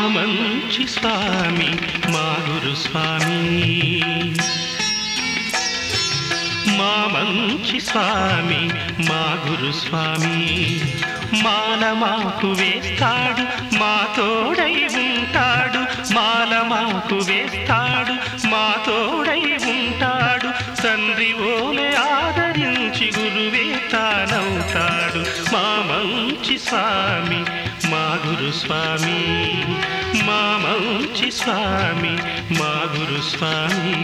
మంచి స్వామి మా గురు స్వామి మా మంచి స్వామి మా గురు స్వామి మాల మాకు వేస్తాడు మా తోడై ఉంటాడు మాల మాకు వేస్తాడు మా తోడై ఉంటాడు తండ్రి ఓలే ఆదరించి గురువే తానవుతాడు మా మంచి స్వామి మా గురు స్వామి మా మంచి స్వామి మా గురు స్వామి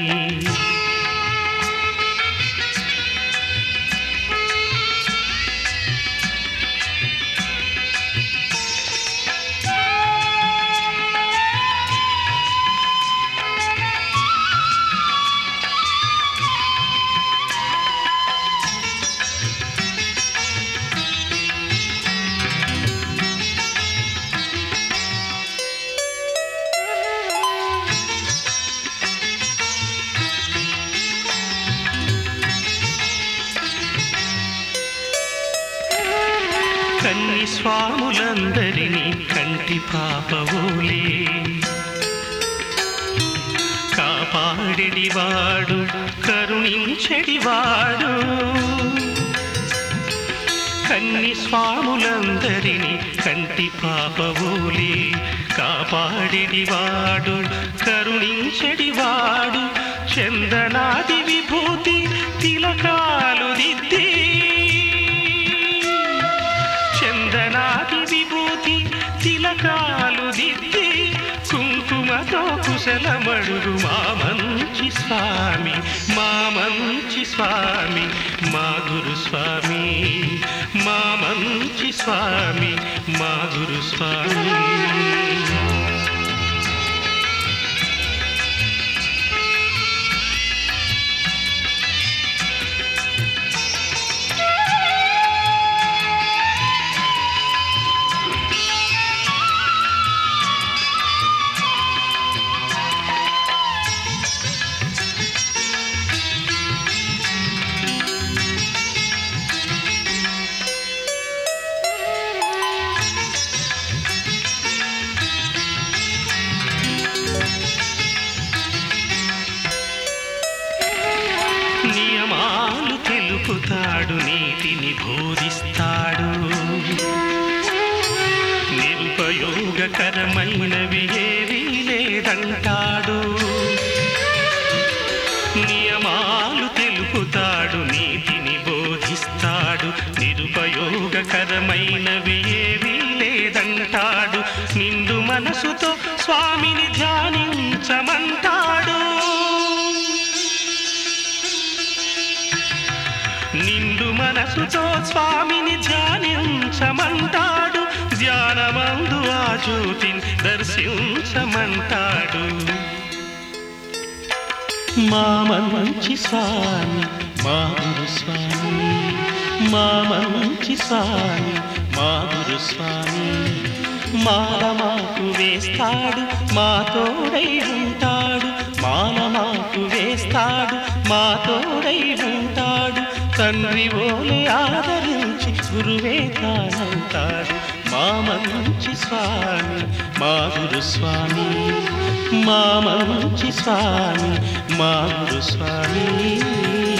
కన్ని స్వాములందరినీ కంటి పాపవోలే కాపాడిడివాడు కరుణించెడివాడు కన్ని స్వాములందరినీ కంటి పాపవోలే కాపాడిడివాడు కరుణించెడివాడు చందనాది విభూతి తిలకాలు దిద్ది చందనాది విభూతి తిలకాలు దిద్ది కుంకుమతో కుశలమడుగు మా మంచి స్వామి మా మంచి స్వామి మా గురు స్వామి మా మంచి స్వామి మా గురు స్వామి నియమాలు తెలుపుతాడు నీతిని బోధిస్తాడు నిరుపయోగకరమైనవి ఏవీ లేదంటాడు నియమాలు తెలుపుతాడు నీతిని బోధిస్తాడు నిరుపయోగకరమైనవి ఏవీ లేదంటాడు నిండు మనసుతో స్వామిని ధ్యానించమంటాడు నిండు మనసుతో స్వామిని ధ్యానించమంటాడు ధ్యానమందు ఆ జ్యోతిని దర్శించమంటాడు మా మంచి స్వామి మా గురు స్వామి మా మంచి స్వామి మా గురు స్వామి మాల మాకు వేస్తాడు మా తోడై ఉంటాడు మాల మాకు వేస్తాడు మా తోడై ఉంటాడు తండ్రి ఓలే ఆదరించి గురువే తానంటాడు మా మంచి స్వామి మా గురు స్వామి మా మంచి స్వామి మా గురు స్వామి